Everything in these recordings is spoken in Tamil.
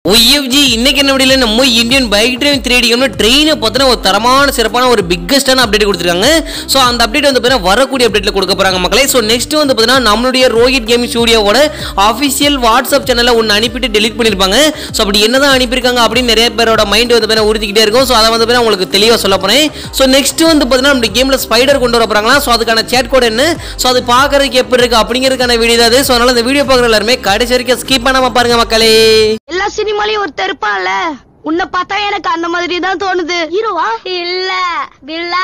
ஒய்எஃப்ஜி இன்னைக்கு என்ன வீடியோல நம்ம Indian bike driving three D ட்ரெயினை பத்தின ஒரு தரமான சிறப்பான ஒரு பிக்கஸ்டான அப்டேட் கொடுத்துருக்காங்க ஸோ அந்த அப்டேட் வந்து பார்த்தீங்கன்னா வரக்கூடிய அப்டேட்ல கொடுக்க போறாங்க மக்களே ஸோ நெக்ஸ்ட் வந்து பார்த்தீங்கன்னா நம்மளுடைய ரோஹித் கேமிங் ஸ்டூடியோவோட அஃபிஷியல் வாட்ஸ்அப் சேனலில் ஒன்று அனுப்பிட்டு டெலிட் பண்ணியிருப்பாங்க ஸோ அப்படி என்னதான் அனுப்பியிருக்காங்க அப்படின்னு நிறைய பேரோட மைண்ட் வந்து பார்த்தீங்கன்னா உறுத்திக்கிட்டே இருக்கும் ஸோ அதை வந்து பார்த்தீங்கன்னா உங்களுக்கு தெளிவாக சொல்ல போறேன் ஸோ நெக்ஸ்ட் வந்து பார்த்தீங்கன்னா நம்ம கேமில் ஸ்பைடர் கொண்டு வர போறாங்களா ஸோ அதுக்கான சேட் கோட் என்ன ஸோ அது பார்க்கறதுக்கு எப்படி இருக்கு அப்படிங்கிறதுக்கான வீடியோ தான் அது ஸோ அதனால இந்த வீடியோ பார்க்குற எல்லாருமே கடைசி வரைக்கும் ஸ்கிப் பண்ணாம பாருங்க மக்களே எல்லா சினிமாலயும் ஒருத்தர் இருப்பான்ல உன்னை பார்த்தா எனக்கு அந்த மாதிரி தான் தோணுது ஹீரோவா இல்ல வில்லா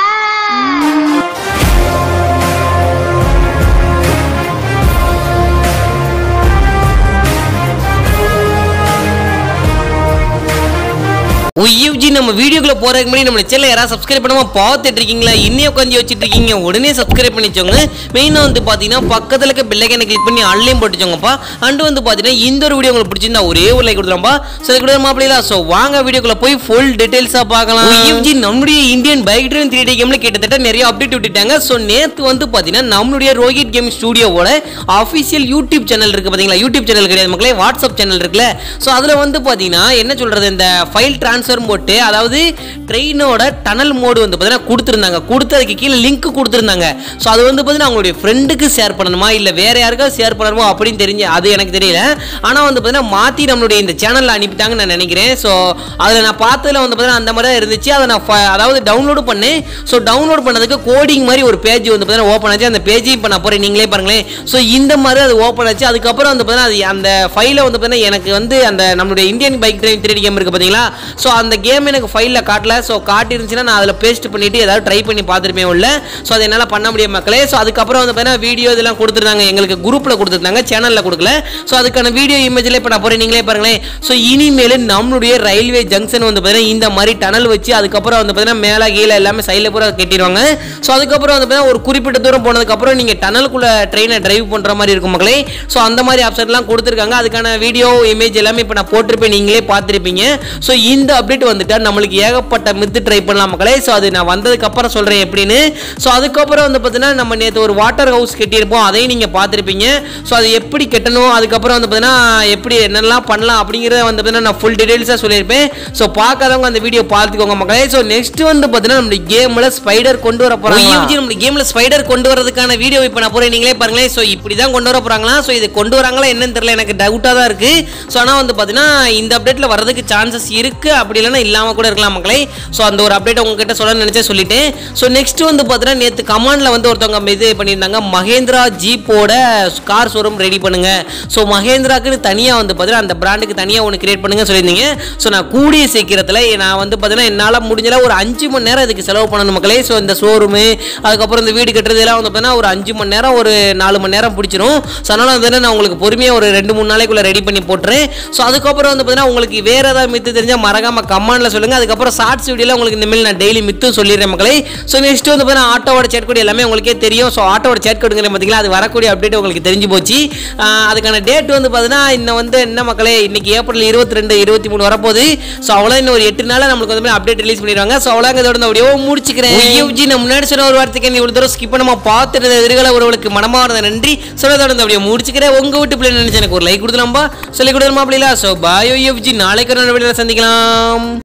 ஒய்யூஜி நம்ம வீடியோக்குள்ள போறதுக்கு முன்னாடி நம்ம சேனல் யாராவது சப்ஸ்கிரைப் பண்ணாம பார்த்துட்டு இருக்கீங்களா இன்னும் உட்காந்து வச்சுட்டு இருக்கீங்க உடனே சப்ஸ்கிரைப் பண்ணிச்சோங்க மெயினாக வந்து பார்த்தீங்கன்னா பக்கத்தில் இருக்க பெல்லைக்கனை கிளிக் பண்ணி ஆன்லைன் போட்டுச்சோங்கப்பா அண்ட் வந்து பார்த்தீங்கன்னா இந்த ஒரு வீடியோ உங்களுக்கு பிடிச்சிருந்தா ஒரே ஒரு லைக் கொடுத்துலாம்ப்பா சரி கூட மாப்பிள்ளா ஸோ வாங்க வீடியோக்குள்ள போய் ஃபுல் டீடைல்ஸாக பார்க்கலாம் ஒய்யூஜி நம்மளுடைய Indian bike train three D கேமில் கிட்டத்தட்ட நிறைய அப்டேட் விட்டுட்டாங்க ஸோ நேற்று வந்து பார்த்தீங்கன்னா நம்மளுடைய ரோஹித் கேம் ஸ்டூடியோவோட அஃபிஷியல் யூடியூப் சேனல் இருக்கு பார்த்தீங்களா யூடியூப் சேனல் கிடையாது மக்களே வாட்ஸ்அப் சேனல் இருக்குல்ல ஸோ அதில் வந்து பார்த்தீங்கன்னா என்ன சொல்றது இந்த ஃபைல் ட்ரான்ஸ்ஃபர் போட்டு அதாவது ட்ரெயினோட டனல் மோடு வந்து பார்த்தீங்கன்னா கொடுத்துருந்தாங்க கொடுத்து அதுக்கு கீழே லிங்க் கொடுத்துருந்தாங்க ஸோ அது வந்து பார்த்தீங்கன்னா அவங்களுடைய ஃப்ரெண்டுக்கு ஷேர் பண்ணணுமா இல்லை வேற யாருக்காவது ஷேர் பண்ணணுமா அப்படின்னு தெரிஞ்சு அது எனக்கு தெரியல ஆனால் வந்து பார்த்தீங்கன்னா மாற்றி நம்மளுடைய இந்த சேனலில் அனுப்பிட்டாங்கன்னு நான் நினைக்கிறேன் ஸோ அதில் நான் பார்த்ததுல வந்து பார்த்தீங்கன்னா அந்த மாதிரி தான் இருந்துச்சு அதை நான் ஃப- அதாவது டவுன்லோடு பண்ணேன் ஸோ டவுன்லோட் பண்ணதுக்கு கோடிங் மாதிரி ஒரு பேஜ் வந்து பார்த்தீங்கன்னா ஓப்பன் ஆச்சு அந்த பேஜையும் இப்போ நான் போகிறேன் நீங்களே பாருங்களேன் ஸோ இந்த மாதிரி அது ஓப்பன் ஆச்சு அதுக்கப்புறம் வந்து பார்த்தீங்கன்னா அது அந்த ஃபைலை வந்து பார்த்தீங்கன்னா எனக்கு வந்து அந்த நம்மளுடைய Indian bike drive three game இருக்குது பார்த்தீங்களா ஸோ அந்த கேம் எனக்கு ஃபைலில் காட்டல ஸோ காட்டிருந்துச்சுன்னா நான் அதில் பேஸ்ட் பண்ணிட்டு ஏதாவது ட்ரை பண்ணி பார்த்துருப்பேன் உள்ள ஸோ அது என்னால் பண்ண முடியும் மக்களே ஸோ அதுக்கப்புறம் வந்து பார்த்தீங்கன்னா வீடியோ இதெல்லாம் கொடுத்துருந்தாங்க எங்களுக்கு குரூப்பில் கொடுத்துருந்தாங்க சேனலில் கொடுக்கல ஸோ அதுக்கான வீடியோ இமேஜில் இப்போ நான் போகிறேன் நீங்களே பாருங்களேன் ஸோ இனிமேல் நம்மளுடைய ரயில்வே ஜங்ஷன் வந்து பார்த்தீங்கன்னா இந்த மாதிரி டனல் வச்சு அதுக்கப்புறம் வந்து பார்த்தீங்கன்னா மேலே கீழே எல்லாமே சைடில் பூரா கட்டிடுவாங்க ஸோ அதுக்கப்புறம் வந்து பார்த்தீங்கன்னா ஒரு குறிப்பிட்ட தூரம் போனதுக்கப்புறம் நீங்கள் டனலுக்குள்ளே ட்ரெயினை டிரைவ் பண்ணுற மாதிரி இருக்கும் மக்களே ஸோ அந்த மாதிரி ஆப்ஷன்லாம் கொடுத்துருக்காங்க அதுக்கான வீடியோ இமேஜ் எல்லாமே இப்போ நான் போட்டிருப்பேன் நீங்களே பார்த்துருப்பீங்க ஸோ இந்த அப்டேட் வந்துட்டா நம்மளுக்கு ஏகப்பட்ட மித்து ட்ரை பண்ணலாம் மக்களே ஸோ அது நான் வந்ததுக்கப்புறம் சொல்கிறேன் எப்படின்னு ஸோ அதுக்கப்புறம் வந்து பார்த்தீங்கன்னா நம்ம நேற்று ஒரு வாட்டர் ஹவுஸ் கட்டியிருப்போம் அதையும் நீங்கள் பார்த்துருப்பீங்க ஸோ அது எப்படி கட்டணும் அதுக்கப்புறம் வந்து பார்த்தீங்கன்னா எப்படி என்னெல்லாம் பண்ணலாம் அப்படிங்கிறத வந்து பார்த்தீங்கன்னா நான் ஃபுல் டீடைல்ஸாக சொல்லியிருப்பேன் ஸோ பார்க்காதவங்க அந்த வீடியோ பார்த்துக்கோங்க மக்களே ஸோ நெக்ஸ்ட் வந்து பார்த்தீங்கன்னா நம்ம கேமில் ஸ்பைடர் கொண்டு வர போகிறாங்க நம்ம கேமில் ஸ்பைடர் கொண்டு வரதுக்கான வீடியோ இப்போ நான் போகிறேன் நீங்களே பாருங்களேன் ஸோ இப்படி தான் கொண்டு வர போகிறாங்களா ஸோ இது கொண்டு வராங்களா என்னன்னு தெரியல எனக்கு டவுட்டாக தான் இருக்குது ஸோ ஆனால் வந்து பார்த்தீங்கன்னா இந்த அப்டேட்டில் வரதுக்கு சான்சஸ் இருக்குது அப்படி இல்லைன்னா இல்லாமல் கூட இருக்கலாம் மக்களே ஸோ அந்த ஒரு அப்டேட் உங்ககிட்ட சொல்ல நினச்சே சொல்லிட்டேன் ஸோ நெக்ஸ்ட் வந்து பார்த்தீங்கன்னா நேற்று கமாண்டில் வந்து ஒருத்தவங்க இது பண்ணியிருந்தாங்க மகேந்திரா ஜீப்போட கார் ஷோரூம் ரெடி பண்ணுங்க ஸோ மகேந்திராக்குன்னு தனியாக வந்து பார்த்தீங்கன்னா அந்த பிராண்டுக்கு தனியாக ஒன்று கிரியேட் பண்ணுங்க சொல்லியிருந்தீங்க ஸோ நான் கூடிய சீக்கிரத்தில் நான் வந்து பார்த்தீங்கன்னா என்னால் முடிஞ்சல ஒரு அஞ்சு மணி நேரம் இதுக்கு செலவு பண்ணணும் மக்களே ஸோ இந்த ஷோரூமு அதுக்கப்புறம் இந்த வீடு கட்டுறது எல்லாம் வந்து பார்த்தீங்கன்னா ஒரு அஞ்சு மணி நேரம் ஒரு நாலு மணி நேரம் பிடிச்சிரும் ஸோ அதனால் வந்து நான் உங்களுக்கு பொறுமையாக ஒரு ரெண்டு மூணு நாளைக்குள்ளே ரெடி பண்ணி போட்டுறேன் ஸோ அதுக்கப்புறம் வந்து பார்த்தீங்கன்னா உங்களுக்கு வேறு ஏதாவது மித்து தெரிஞ்சால் மறக்காம கமெண்ட்ல சொல்லுங்கள் அதுக்கப்புறம் ஷார்ட்ஸ் வீடியோவில் உங்களுக்கு இந்த மாதிரி நான் டெய்லி மித்து சொல்லிடுறேன் மக்களே ஸோ நெக்ஸ்ட் வந்து பார்த்தீங்கன்னா ஆட்டோவோட சேட் கோட் எல்லாமே உங்களுக்கே தெரியும் ஸோ ஆட்டோவோட சேட் கோடுங்கிற பார்த்தீங்களா அது வரக்கூடிய அப்டேட் உங்களுக்கு தெரிஞ்சு போச்சு ஆஹ் அதுக்கான டேட் வந்து பார்த்தீங்கன்னா இன்னும் வந்து என்ன மக்களே இன்னைக்கு ஏப்ரல் இருபத்தி ரெண்டு இருபத்தி மூணு வரப்போகுது ஸோ அவ்வளோ இன்னும் ஒரு எட்டு நாளில் நம்மளுக்கு வந்து அப்டேட் ரிலீஸ் பண்ணிடுவாங்க ஸோ அவ்வளோ இதோட இந்த வீடியோ முடிச்சுக்கிறேன் யூஜி நான் முன்னாடி சொன்ன ஒரு வார்த்தைக்கு நீ இவ்வளோ தூரம் ஸ்கிப் பண்ணாம பார்த்துட்டு எதிர்கால உறவுகளுக்கு மனமார்ந்த நன்றி சொன்னதோட இந்த வீடியோ முடிச்சுக்கிறேன் உங்க வீட்டு பிள்ளை நினைச்சு எனக்கு ஒரு லைக் கொடுத்துலாம்பா சொல்லி கொடுத்துருமா அப்படிலாம் ஸோ பாயோ யூஜி நாளைக்கு ஒரு நல்ல வீடியோவில் சந்திக்கலாம்